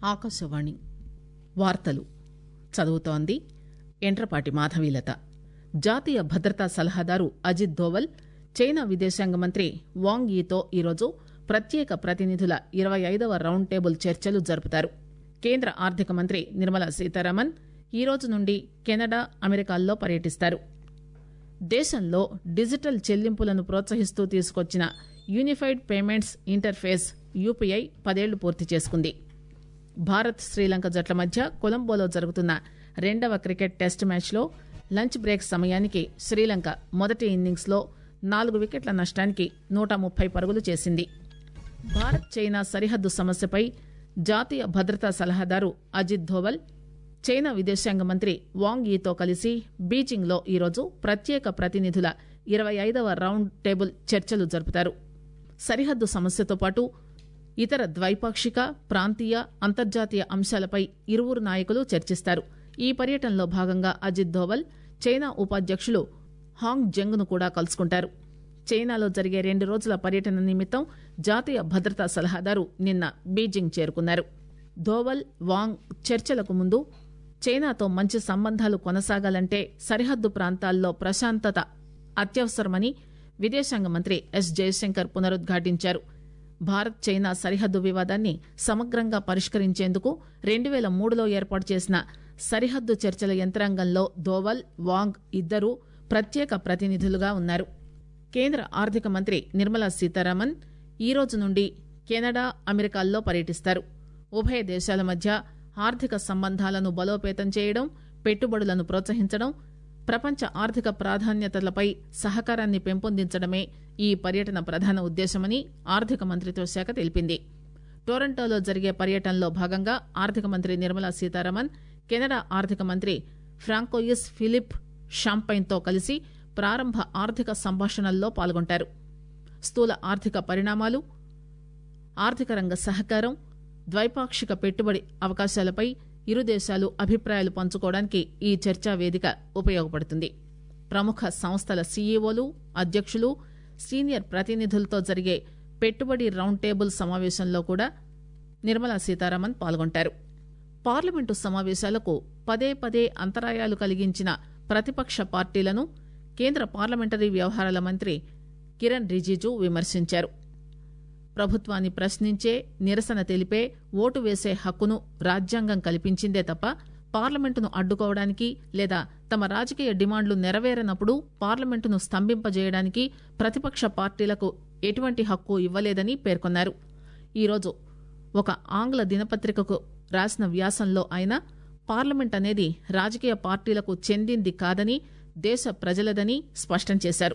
ఆకాశవాణి వార్తలు చదువుతోంది ఎంట్రపాటి మాధవీలత జాతీయ భద్రతా సలహాదారు అజిత్ దోవల్ చైనా విదేశాంగ మంత్రి వాంగ్ యీతో ఈరోజు ప్రత్యేక ప్రతినిధుల ఇరవై ఐదవ రౌండ్ టేబుల్ చర్చలు జరుపుతారు కేంద్ర ఆర్థిక మంత్రి నిర్మలా సీతారామన్ ఈ రోజు నుండి కెనడా అమెరికాల్లో పర్యటిస్తారు దేశంలో డిజిటల్ చెల్లింపులను ప్రోత్సహిస్తూ తీసుకొచ్చిన యూనిఫైడ్ పేమెంట్స్ ఇంటర్ఫేస్ యూపీఐ పదేళ్లు పూర్తి చేసుకుంది భారత్ శ్రీలంక జట్ల మధ్య కొలంబోలో జరుగుతున్న రెండవ క్రికెట్ టెస్ట్ మ్యాచ్లో లంచ్ బ్రేక్ సమయానికి శ్రీలంక మొదటి ఇన్నింగ్స్లో నాలుగు వికెట్ల నష్టానికి నూట ముప్పై పరుగులు చేసింది భారత్ చైనా సరిహద్దు సమస్యపై జాతీయ భద్రతా సలహాదారు అజిత్ ధోవల్ చైనా విదేశాంగ మంత్రి వాంగ్ యీతో కలిసి బీజింగ్లో ఈరోజు ప్రత్యేక ప్రతినిధుల ఇరవై ఐదవ రౌండ్ టేబుల్ చర్చలు జరుపుతారు సరిహద్దు సమస్యతో పాటు ఇతర ద్వైపాక్షిక ప్రాంతీయ అంతర్జాతీయ అంశాలపై ఇరువురు నాయకులు చర్చిస్తారు ఈ పర్యటనలో భాగంగా అజిత్ దోవల్ చైనా ఉపాధ్యక్షులు హాంగ్ జంగ్ ను కూడా కలుసుకుంటారు చైనాలో జరిగే రెండు రోజుల పర్యటన నిమిత్తం జాతీయ భద్రతా సలహాదారు నిన్న బీజింగ్ చేరుకున్నారు దోవల్ వాంగ్ చర్చలకు ముందు చైనాతో మంచి సంబంధాలు కొనసాగాలంటే సరిహద్దు ప్రాంతాల్లో ప్రశాంతత అత్యవసరమని విదేశాంగ మంత్రి ఎస్ జయశంకర్ పునరుద్ఘాటించారు భారత్ చైనా సరిహద్దు వివాదాన్ని సమగ్రంగా పరిష్కరించేందుకు రెండు పేల మూడులో ఏర్పాటు చేసిన సరిహద్దు చర్చల యంత్రాంగంలో దోవల్ వాంగ్ ఇద్దరూ ప్రత్యేక ప్రతినిధులుగా ఉన్నారు కేంద్ర ఆర్థిక మంత్రి నిర్మలా సీతారామన్ ఈ రోజు నుండి కెనడా అమెరికాల్లో పర్యటిస్తారు ఉభయ దేశాల మధ్య ఆర్థిక సంబంధాలను బలోపేతం చేయడం పెట్టుబడులను ప్రోత్సహించడం ప్రపంచ ఆర్థిక ప్రాధాన్యతలపై సహకారాన్ని పెంపొందించడమే ఈ పర్యటన ప్రధాన ఉద్దేశమని ఆర్థిక మంత్రిత్వ శాఖ తెలిపింది టొరంటోలో జరిగే పర్యటనలో భాగంగా ఆర్థిక మంత్రి నిర్మలా సీతారామన్ కెనడా ఆర్థిక మంత్రి ఫ్రాంకోయిస్ ఫిలిప్ షాంపైన్తో కలిసి ప్రారంభ ఆర్థిక సంభాషణల్లో పాల్గొంటారు స్థూల ఆర్థిక పరిణామాలు ఆర్థిక రంగ సహకారం ద్వైపాక్షిక పెట్టుబడి అవకాశాలపై ఇరు దేశాలు అభిప్రాయాలు పంచుకోవడానికి ఈ చర్చా వేదిక ఉపయోగపడుతుంది ప్రముఖ సంస్థల సీఈఓలు అధ్యక్షులు సీనియర్ ప్రతినిధులతో జరిగే పెట్టుబడి రౌండ్ టేబుల్ సమావేశంలో కూడా నిర్మలా సీతారామన్ పాల్గొంటారు పార్లమెంటు సమావేశాలకు పదే పదే అంతరాయాలు కలిగించిన ప్రతిపక్ష పార్టీలను కేంద్ర పార్లమెంటరీ వ్యవహారాల మంత్రి కిరణ్ రిజిజు విమర్శించారు ప్రభుత్వాన్ని ప్రశ్నించే నిరసన తెలిపే ఓటు వేసే హక్కును రాజ్యాంగం కల్పించిందే తప్ప పార్లమెంటును అడ్డుకోవడానికి లేదా తమ రాజకీయ డిమాండ్లు నెరవేరనప్పుడు పార్లమెంటును స్తంభింపజేయడానికి ప్రతిపక్ష పార్టీలకు ఎటువంటి హక్కు ఇవ్వలేదని పేర్కొన్నారు ఈరోజు ఒక ఆంగ్ల దినపత్రికకు రాసిన వ్యాసంలో ఆయన పార్లమెంట్ అనేది రాజకీయ పార్టీలకు చెందింది కాదని దేశ ప్రజలదని స్పష్టం చేశారు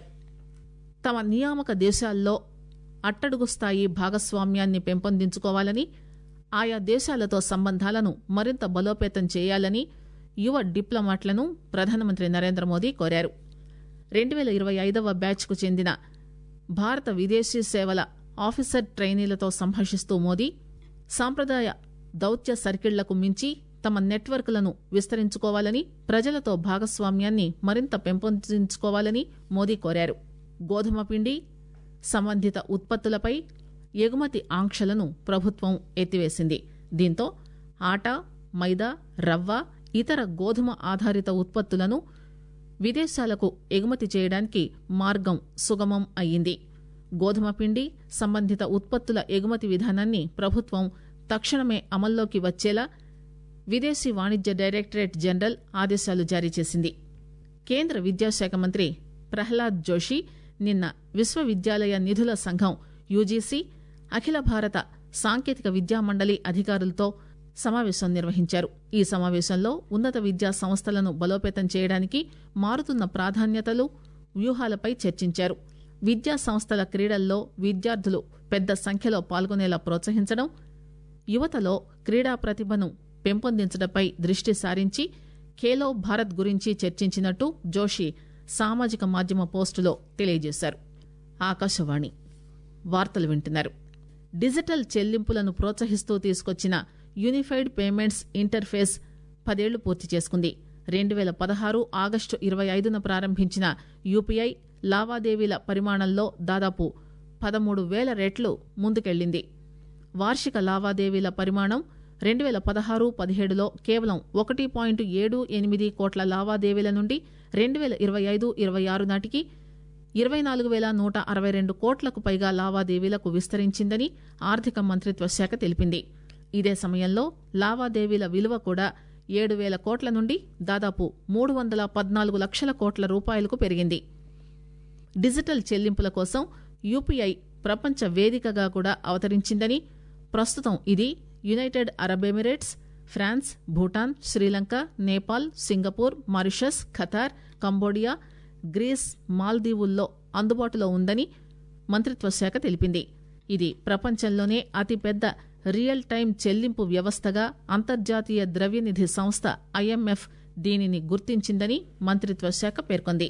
తమ నియామక దేశాల్లో అట్టడుగు స్థాయి భాగస్వామ్యాన్ని పెంపొందించుకోవాలని ఆయా దేశాలతో సంబంధాలను మరింత బలోపేతం చేయాలని యువ డిప్లొమాట్లను ప్రధానమంత్రి నరేంద్ర మోదీ కోరారు రెండు పేల ఇరవై ఐదవ బ్యాచ్కు చెందిన భారత విదేశీ సేవల ఆఫీసర్ ట్రైనీలతో సంభాషిస్తూ మోదీ సాంప్రదాయ దౌత్య సర్కిళ్లకు మించి తమ నెట్వర్క్లను విస్తరించుకోవాలని ప్రజలతో భాగస్వామ్యాన్ని మరింత పెంపొందించుకోవాలని మోదీ కోరారు గోధుమ పిండి సంబంధిత ఉత్పత్తులపై ఎగుమతి ఆంక్షలను ప్రభుత్వం ఎత్తివేసింది దీంతో ఆట మైదా రవ్వ ఇతర గోధుమ ఆధారిత ఉత్పత్తులను విదేశాలకు ఎగుమతి చేయడానికి మార్గం సుగమం అయ్యింది గోధుమ పిండి సంబంధిత ఉత్పత్తుల ఎగుమతి విధానాన్ని ప్రభుత్వం తక్షణమే అమల్లోకి వచ్చేలా విదేశీ వాణిజ్య డైరెక్టరేట్ జనరల్ ఆదేశాలు జారీ చేసింది కేంద్ర విద్యాశాఖ మంత్రి ప్రహ్లాద్ జోషి నిన్న విశ్వవిద్యాలయ నిధుల సంఘం యూజీసీ అఖిల భారత సాంకేతిక విద్యా మండలి అధికారులతో సమావేశం నిర్వహించారు ఈ సమావేశంలో ఉన్నత విద్యా సంస్థలను బలోపేతం చేయడానికి మారుతున్న ప్రాధాన్యతలు వ్యూహాలపై చర్చించారు విద్యా సంస్థల క్రీడల్లో విద్యార్థులు పెద్ద సంఖ్యలో పాల్గొనేలా ప్రోత్సహించడం యువతలో క్రీడా ప్రతిభను పెంపొందించడంపై దృష్టి సారించి ఖేలో భారత్ గురించి చర్చించినట్టు జోషి సామాజిక మాధ్యమ పోస్టులో తెలియజేశారు ఆకాశవాణి వార్తలు వింటున్నారు డిజిటల్ చెల్లింపులను ప్రోత్సహిస్తూ తీసుకొచ్చిన యూనిఫైడ్ పేమెంట్స్ ఇంటర్ఫేస్ పదేళ్లు పూర్తి చేసుకుంది రెండు పేల పదహారు ఆగస్టు ఇరవై ఐదున ప్రారంభించిన యూపీఐ లావాదేవీల పరిమాణంలో దాదాపు పదమూడు వేల రెట్లు ముందుకెళ్లింది వార్షిక లావాదేవీల పరిమాణం రెండు వేల పదహారు పదిహేడులో కేవలం ఒకటి పాయింట్ ఏడు ఎనిమిది కోట్ల లావాదేవీల నుండి రెండు వేల ఇరవై ఐదు ఇరవై ఆరు నాటికి ఇరవై నాలుగు వేల నూట అరవై రెండు కోట్లకు పైగా లావాదేవీలకు విస్తరించిందని ఆర్థిక మంత్రిత్వ శాఖ తెలిపింది ఇదే సమయంలో లావాదేవీల విలువ కూడా ఏడు వేల కోట్ల నుండి దాదాపు మూడు వందల పద్నాలుగు లక్షల కోట్ల రూపాయలకు పెరిగింది డిజిటల్ చెల్లింపుల కోసం యూపీఐ ప్రపంచ వేదికగా కూడా అవతరించిందని ప్రస్తుతం ఇది United Arab Emirates France Bhutan Sri Lanka Nepal Singapore Mauritius Qatar Cambodia Greece మాల్దీవుల్లో అందుబాటులో ఉందని మంత్రిత్వ శాఖ తెలిపింది ఇది ప్రపంచంలోనే అతిపెద్ద రియల్ టైం చెల్లింపు వ్యవస్థగా అంతర్జాతీయ ద్రవ్యనిధి సంస్థ ఐఎంఎఫ్ దీనిని గుర్తించిందని మంత్రిత్వ శాఖ పేర్కొంది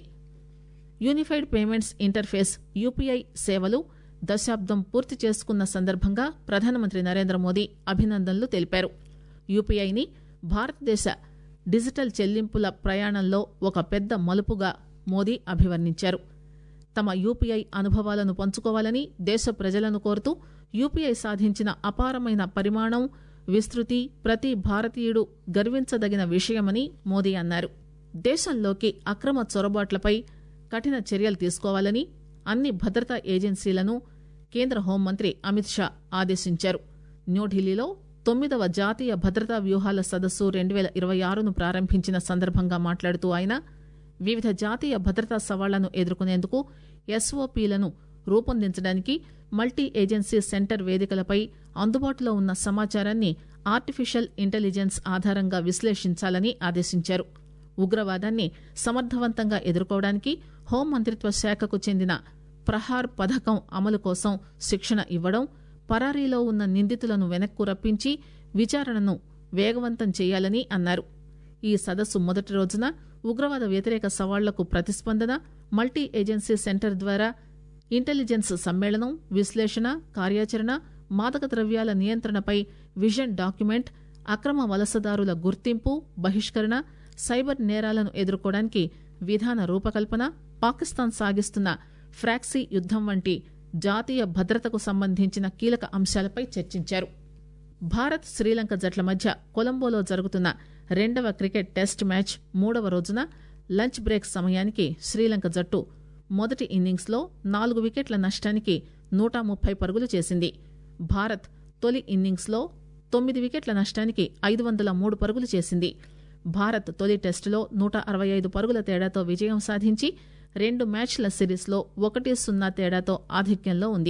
యూనిఫైడ్ పేమెంట్స్ ఇంటర్ఫేస్ యూపీఐ సేవలు దశాబ్దం పూర్తి చేసుకున్న సందర్భంగా ప్రధానమంత్రి నరేంద్ర మోదీ అభినందనలు తెలిపారు యూపీఐని భారతదేశ డిజిటల్ చెల్లింపుల ప్రయాణంలో ఒక పెద్ద మలుపుగా మోదీ అభివర్ణించారు తమ యూపీఐ అనుభవాలను పంచుకోవాలని దేశ ప్రజలను కోరుతూ యూపీఐ సాధించిన అపారమైన పరిమాణం విస్తృతి ప్రతి భారతీయుడు గర్వించదగిన విషయమని మోదీ అన్నారు దేశంలోకి అక్రమ చొరబాట్లపై కఠిన చర్యలు తీసుకోవాలని అన్ని భద్రతా ఏజెన్సీలను కేంద్ర హోంమంత్రి అమిత్ షా ఆదేశించారు న్యూఢిల్లీలో తొమ్మిదవ జాతీయ భద్రతా వ్యూహాల సదస్సు రెండు వేల ఇరవై ఆరును ప్రారంభించిన సందర్భంగా మాట్లాడుతూ ఆయన వివిధ జాతీయ భద్రతా సవాళ్లను ఎదుర్కొనేందుకు ఎస్ఓపీలను రూపొందించడానికి మల్టీ ఏజెన్సీ సెంటర్ వేదికలపై అందుబాటులో ఉన్న సమాచారాన్ని ఆర్టిఫిషియల్ ఇంటెలిజెన్స్ ఆధారంగా విశ్లేషించాలని ఆదేశించారు ఉగ్రవాదాన్ని సమర్థవంతంగా ఎదుర్కోవడానికి హోం మంత్రిత్వ శాఖకు చెందిన ప్రహార్ పథకం అమలు కోసం శిక్షణ ఇవ్వడం పరారీలో ఉన్న నిందితులను వెనక్కు రప్పించి విచారణను వేగవంతం చేయాలని అన్నారు ఈ సదస్సు మొదటి రోజున ఉగ్రవాద వ్యతిరేక సవాళ్లకు ప్రతిస్పందన మల్టీ ఏజెన్సీ సెంటర్ ద్వారా ఇంటెలిజెన్స్ సమ్మేళనం విశ్లేషణ కార్యాచరణ మాదక ద్రవ్యాల నియంత్రణపై విజన్ డాక్యుమెంట్ అక్రమ వలసదారుల గుర్తింపు బహిష్కరణ సైబర్ నేరాలను ఎదుర్కోవడానికి విధాన రూపకల్పన పాకిస్తాన్ సాగిస్తున్న ఫ్రాక్సీ యుద్దం వంటి జాతీయ భద్రతకు సంబంధించిన కీలక అంశాలపై చర్చించారు భారత్ శ్రీలంక జట్ల మధ్య కొలంబోలో జరుగుతున్న రెండవ క్రికెట్ టెస్ట్ మ్యాచ్ మూడవ రోజున లంచ్ బ్రేక్ సమయానికి శ్రీలంక జట్టు మొదటి ఇన్నింగ్స్లో నాలుగు వికెట్ల నష్టానికి నూట ముప్పై పరుగులు చేసింది భారత్ తొలి ఇన్నింగ్స్లో తొమ్మిది వికెట్ల నష్టానికి ఐదు వందల మూడు పరుగులు చేసింది భారత్ తొలి టెస్టులో నూట అరవై ఐదు పరుగుల తేడాతో విజయం సాధించి రెండు మ్యాచ్ల సిరీస్లో ఒకటి సున్నా తేడాతో ఆధిక్యంలో ఉంది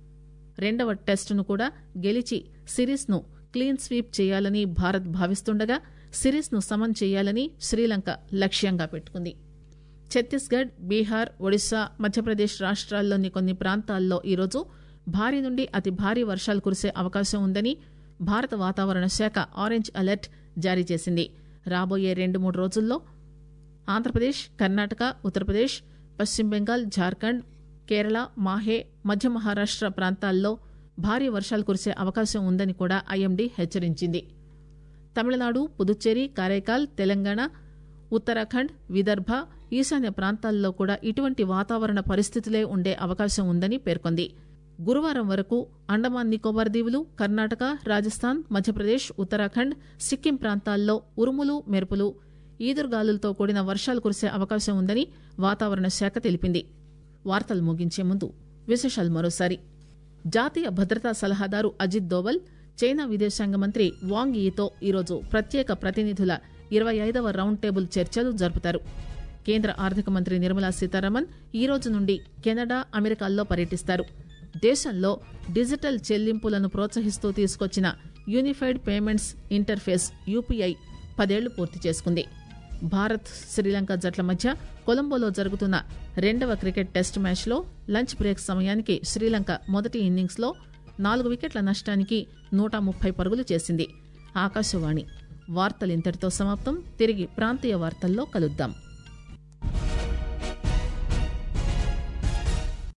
రెండవ టెస్టును కూడా గెలిచి సిరీస్ను క్లీన్ స్వీప్ చేయాలని భారత్ భావిస్తుండగా సిరీస్ను సమన్ చేయాలని శ్రీలంక లక్ష్యంగా పెట్టుకుంది ఛత్తీస్గఢ్ బీహార్ ఒడిశా మధ్యప్రదేశ్ రాష్ట్రాల్లోని కొన్ని ప్రాంతాల్లో ఈరోజు భారీ నుండి అతి భారీ వర్షాలు కురిసే అవకాశం ఉందని భారత వాతావరణ శాఖ ఆరెంజ్ అలర్ట్ జారీ చేసింది రాబోయే రెండు మూడు రోజుల్లో ఆంధ్రప్రదేశ్ కర్ణాటక ఉత్తరప్రదేశ్ పశ్చిమ బెంగాల్ జార్ఖండ్ కేరళ మాహే మధ్య మహారాష్ట ప్రాంతాల్లో భారీ వర్షాలు కురిసే అవకాశం ఉందని కూడా ఐఎండీ హెచ్చరించింది తమిళనాడు పుదుచ్చేరి కారైకాల్ తెలంగాణ ఉత్తరాఖండ్ విదర్భ ఈశాన్య ప్రాంతాల్లో కూడా ఇటువంటి వాతావరణ పరిస్థితులే ఉండే అవకాశం ఉందని పేర్కొంది గురువారం వరకు అండమాన్ నికోబార్ దీవులు కర్ణాటక రాజస్థాన్ మధ్యప్రదేశ్ ఉత్తరాఖండ్ సిక్కిం ప్రాంతాల్లో ఉరుములు మెరుపులు ఈదురుగాలులతో కూడిన వర్షాలు కురిసే అవకాశం ఉందని వాతావరణ శాఖ తెలిపింది వార్తలు ముగించే ముందు విశేషాలు మరోసారి జాతీయ భద్రతా సలహాదారు అజిత్ దోవల్ చైనా విదేశాంగ మంత్రి వాంగ్ ఈతో ఈరోజు ప్రత్యేక ప్రతినిధుల ఇరవై ఐదవ రౌండ్ టేబుల్ చర్చలు జరుపుతారు కేంద్ర ఆర్థిక మంత్రి నిర్మలా సీతారామన్ ఈ రోజు నుండి కెనడా అమెరికాల్లో పర్యటిస్తారు దేశంలో డిజిటల్ చెల్లింపులను ప్రోత్సహిస్తూ తీసుకొచ్చిన యూనిఫైడ్ పేమెంట్స్ ఇంటర్ఫేస్ యూపీఐ పదేళ్లు పూర్తి చేసుకుంది భారత్ శ్రీలంక జట్ల మధ్య కొలంబోలో జరుగుతున్న రెండవ క్రికెట్ టెస్ట్ మ్యాచ్లో లంచ్ బ్రేక్ సమయానికి శ్రీలంక మొదటి ఇన్నింగ్స్లో నాలుగు వికెట్ల నష్టానికి నూట ముప్పై పరుగులు చేసింది ఆకాశవాణి వార్తలు ఇంతటితో సమాప్తం తిరిగి ప్రాంతీయ వార్తల్లో కలుద్దాం